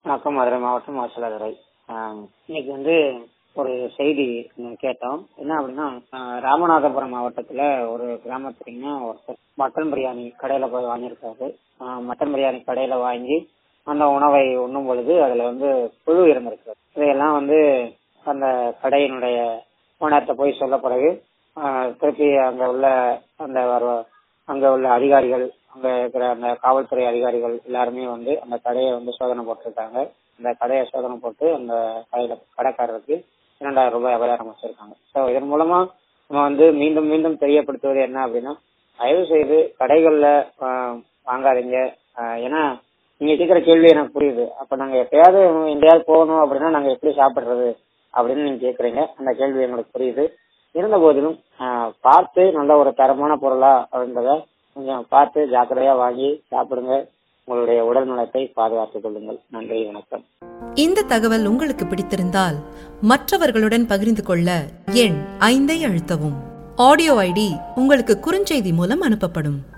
வணக்கம் மதுரை மாவட்டம் மாசலதுரை இன்னைக்கு வந்து ஒரு செய்தி ஒண்ணு கேட்டோம் என்ன அப்படின்னா ஆஹ் ராமநாதபுரம் மாவட்டத்துல ஒரு கிராமத்துலங்க ஒருத்தர் மட்டன் பிரியாணி கடையில போய் வாங்கியிருக்காரு ஆஹ் மட்டன் பிரியாணி கடையில வாங்கி அந்த உணவை உண்ணும் பொழுது அதுல வந்து புழு இருந்திருக்கு இதையெல்லாம் வந்து அந்த கடையினுடைய ஓனர்கிட்ட போய் சொல்ல பிறகு ஆஹ் திருப்பி அங்க உள்ள அந்த வர- அங்க உள்ள அதிகாரிகள் அங்க இருக்கிற அந்த காவல்துறை அதிகாரிகள் எல்லாருமே வந்து அந்த கடையை வந்து சோதனை போட்டிருக்காங்க அந்த கடையை சோதனை போட்டு அந்த கடையில கடைக்காரருக்கு இரண்டாயிரம் ரூபாய் அபராதம் வச்சிருக்காங்க ஸோ இதன் மூலமா நம்ம வந்து மீண்டும் மீண்டும் தெரியப்படுத்துவது என்ன அப்படின்னா தயவு செய்து கடைகள்ல ஆஹ், வாங்காதீங்க ஆஹ், ஏன்னா நீங்க கேட்கிற கேள்வி எனக்கு புரியுது அப்ப நாங்க எப்பயாவது எங்கேயாவது போகணும் அப்படின்னா நாங்க எப்படி சாப்பிடுறது அப்படின்னு நீங்க கேக்குறீங்க அந்த கேள்வி எங்களுக்கு புரியுது இருந்த போதிலும் ஆஹ், பார்த்து நல்ல ஒரு தரமான பொருளா அப்படின்றத கொஞ்சம் பார்த்து ஜாக்கிரதையா வாங்கி சாப்பிடுங்க உங்களுடைய உடல் நலத்தை பாதுகாத்துக் கொள்ளுங்கள் நன்றி வணக்கம் இந்த தகவல் உங்களுக்கு பிடித்திருந்தால் மற்றவர்களுடன் பகிர்ந்து கொள்ள எண் ஐந்தை அழுத்தவும் ஆடியோ ஐடி உங்களுக்கு குறுஞ்செய்தி மூலம் அனுப்பப்படும்